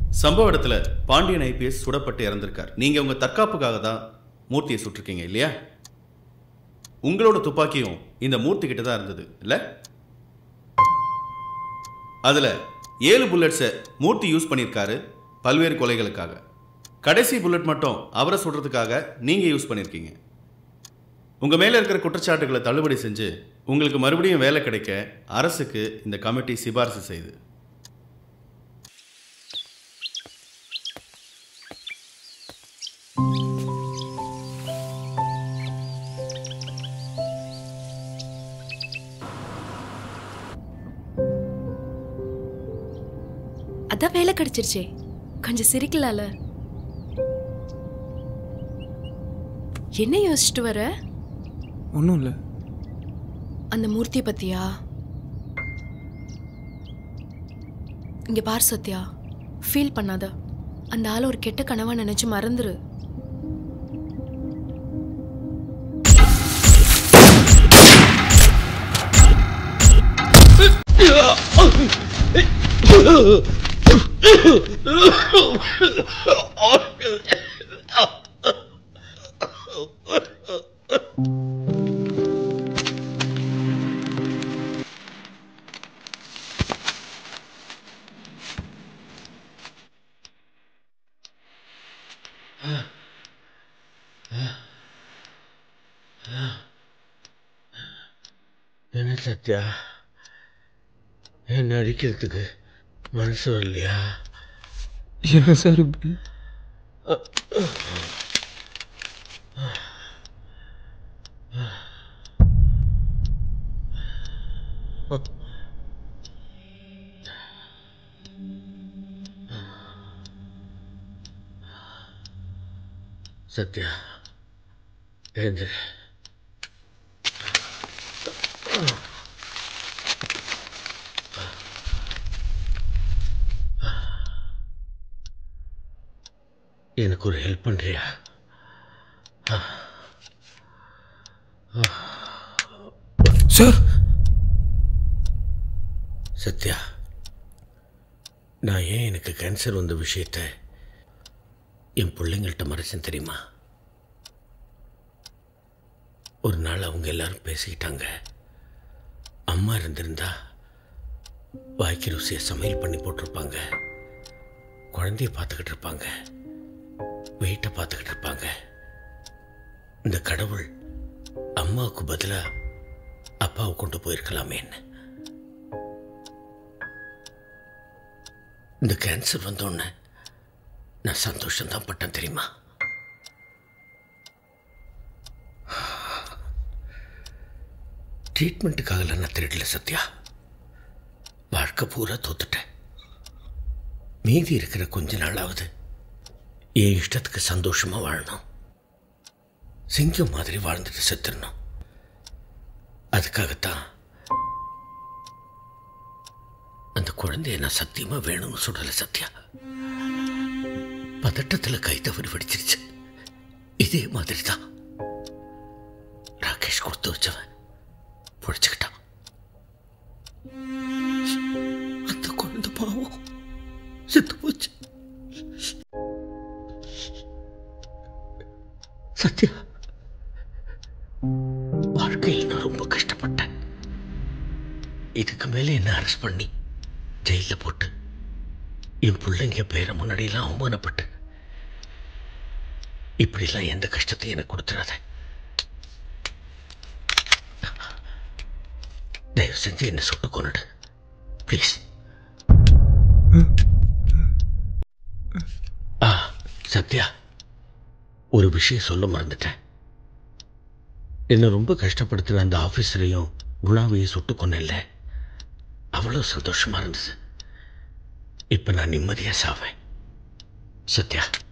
சம்பவ இடத்துல பாண்டியன் ஐபிஎஸ் சுடப்பட்டு இறந்திருக்கார் நீங்க உங்க தற்காப்புக்காக தான் மூர்த்தியை சுட்டிருக்கீங்க இல்லையா உங்களோட துப்பாக்கியும் இந்த மூர்த்தி கிட்ட தான் இருந்தது இல்ல அதுல ஏழு புல்லட்ஸை மூர்த்தி யூஸ் பண்ணியிருக்காரு பல்வேறு கொலைகளுக்காக கடைசி புல்லட் மட்டும் அவரை சுடுறதுக்காக நீங்க யூஸ் பண்ணியிருக்கீங்க உங்க மேல இருக்கிற குற்றச்சாட்டுகளை தள்ளுபடி செஞ்சு உங்களுக்கு மறுபடியும் வேலை கிடைக்க அரசுக்கு இந்த கமிட்டி சிபாரிசு செய்யுது அதான் வேலை கிடைச்சிருச்சே கொஞ்சம் சிரிக்கலால என்ன யோசிச்சுட்டு வர ஒன்றும் இல்லை அந்த மூர்த்தி பத்தியா இங்க பார் சத்யா ஃபீல் பண்ணாத அந்த ஆளை ஒரு கெட்ட கனவா நினைச்சு மறந்துரு என்ன சத்யா என்ன அடிக்கிறதுக்கு மனசு வரலையா என்ன சார் இப்படி சத்யா எழுந்து எனக்கு ஒரு ஹெல்ப் பண்றியா சார் சத்யா நான் ஏன் எனக்கு கேன்சர் வந்த விஷயத்த என் பிள்ளைங்கள்ட்ட மறைச்சேன் தெரியுமா ஒரு நாள் அவங்க எல்லாரும் பேசிக்கிட்டாங்க அம்மா இருந்திருந்தா வாய்க்கு ருசியை சமையல் பண்ணி போட்டிருப்பாங்க குழந்தைய பார்த்துக்கிட்டு இருப்பாங்க வெயிட்டை பார்த்துக்கிட்டு இருப்பாங்க இந்த கடவுள் அம்மாவுக்கு பதிலாக அப்பாவை கொண்டு போயிருக்கலாமேன்னு இந்த கேன்சர் வந்தோடனே நான் சந்தோஷம் தான் பட்டேன் தெரியுமா ட்ரீட்மெண்ட்டுக்காக நான் திருடல சத்யா வாழ்க்கை பூரா தோத்துட்டேன் மீதி இருக்கிற கொஞ்ச நாளாவது என் இஷ்டத்துக்கு சந்தோஷமா வாழணும் சிங்கம் மாதிரி வாழ்ந்துட்டு செத்துடணும் அதுக்காகத்தான் அந்த குழந்தைய நான் சத்தியமா வேணும்னு சொல்லல சத்யா பதட்டத்தில் கை தவறி வெடிச்சிருச்சு இதே மாதிரி தான் ராகேஷ் கொடுத்து வச்சவன் பிடிச்சுக்கிட்டான் அந்த குழந்தை பாவம் செத்து போச்சு சத்யா வாழ்க்கையில் நான் ரொம்ப கஷ்டப்பட்டேன் இதுக்கு மேலே என்ன அரெஸ்ட் பண்ணி ஜெயிலில் போட்டு என் பிள்ளைங்க பேரை முன்னாடியெல்லாம் அவமானப்பட்டு இப்படிலாம் எந்த கஷ்டத்தையும் எனக்கு கொடுத்துடாத தயவு செஞ்சு என்ன சுட்டு கொண்டுடு ப்ளீஸ் ஆ சத்யா ஒரு விஷயம் சொல்ல மறந்துட்டேன் என்னை ரொம்ப கஷ்டப்படுத்துகிற அந்த ஆஃபீஸரையும் குணாவையும் சுட்டு கொன்னேன்ல அவ்வளோ சந்தோஷமா இருந்தது இப்போ நான் நிம்மதியாக சாவேன் சத்யா